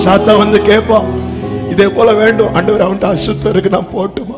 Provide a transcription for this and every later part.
சாத்தா வந்து கேட்பான் இதே போல வேண்டும் ஆண்டவர் அவன்கிட்ட அசுத்தம் இருக்கு நான் போட்டுமா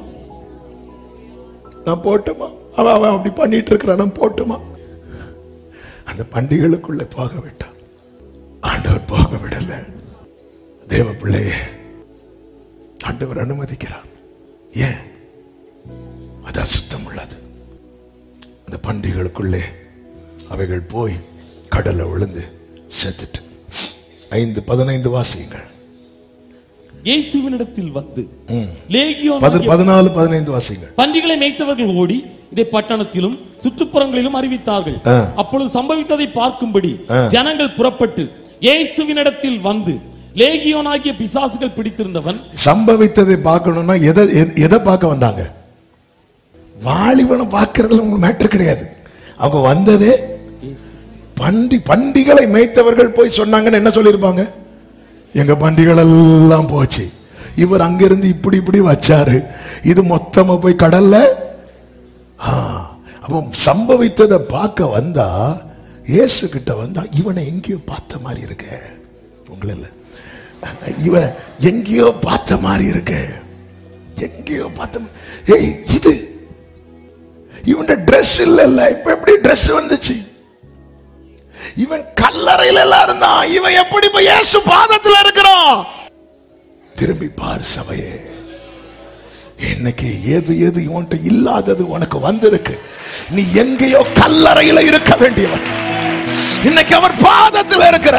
நான் போட்டுமா அவன் அவன் அப்படி பண்ணிட்டு இருக்கிறான் நான் போட்டுமா அந்த பண்டிகைகளுக்குள்ள போக விட்டான் ஆண்டவர் போக விடல தேவ பிள்ளையே ஆண்டவர் அனுமதிக்கிறார் ஏன் அது அசுத்தம் உள்ளது அந்த பண்டிகைகளுக்குள்ளே அவைகள் போய் கடல்ல விழுந்து செத்துட்டு ஐந்து பதினைந்து வாசியுங்கள் இயேசுவினிடத்தில் வந்து பது லேகியோன் பதினாலு பதினைந்து வாசியுங்கள் பன்றிகளை மேய்த்தவர்கள் ஓடி இதை பட்டணத்திலும் சுற்றுப்புறங்களிலும் அறிவித்தார்கள் ஆ. அப்பொழுது சம்பவித்ததை பார்க்கும்படி ஆ. ஜனங்கள் புறப்பட்டு இயேசுவினிடத்தில் வந்து லேகியோனாகிய பிசாசுகள் பிடித்திருந்தவன் சம்பவித்ததை பார்க்கணும்னா எதை எத- எதை பார்க்க வந்தாங்க வாலிபனை பார்க்கறதுல உங்க மேட்டர் கிடையாது அவங்க வந்ததே பண்டி பண்டிகளை மேய்த்தவர்கள் போய் சொன்னாங்கன்னு என்ன சொல்லியிருப்பாங்க எங்க பண்டிகள் எல்லாம் போச்சு இவர் அங்கிருந்து இப்படி இப்படி வச்சாரு இது மொத்தமா போய் கடல்ல ஆ, அப்போ சம்பவித்ததை பார்க்க வந்தா இயேசு கிட்ட வந்தா இவனை எங்கேயோ பார்த்த மாதிரி இருக்க உங்களை இல்ல இவனை எங்கேயோ பார்த்த மாதிரி இருக்கு எங்கேயோ பார்த்த மா- ஏய் இது இவன் ட்ரெஸ் இல்ல இல்ல இப்ப எப்படி ட்ரெஸ் வந்துச்சு இவன் கல்லறையில எல்லாம் இருந்தான் இவன் எப்படி இப்ப இயேசு பாதத்துல இருக்கிறான் திரும்பி பார் சபையே இன்னைக்கு எது எது இவன்ட்ட இல்லாதது உனக்கு வந்திருக்கு நீ எங்கேயோ கல்லறையில இருக்க வேண்டியவன் இன்னைக்கு அவர் பாதத்தில் இருக்கிற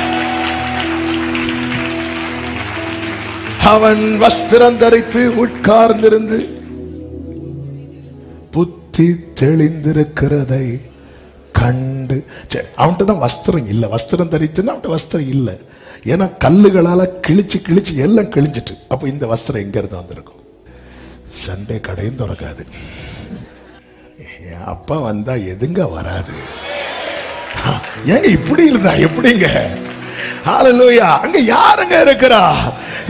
அவன் வஸ்திரம் தரித்து உட்கார்ந்திருந்து புத்தி தெளிந்திருக்கிறதை கண்டு சரி, அவன்கிட்ட தான் வஸ்திரம் இல்லை வஸ்திரம் தரித்துன்னா அவன்கிட்ட வஸ்திரம் இல்லை ஏன்னா கல்லுகளால கிழிச்சு கிழிச்சு எல்லாம் கிழிஞ்சிட்டு அப்ப இந்த வஸ்திரம் எங்க இருந்து வந்திருக்கும் சண்டே கடையும் திறக்காது என் அப்பா வந்தா எதுங்க வராது ஏங்க இப்படி இருந்தா எப்படிங்க ஹalleluya அங்க யாருங்க இருக்கிறா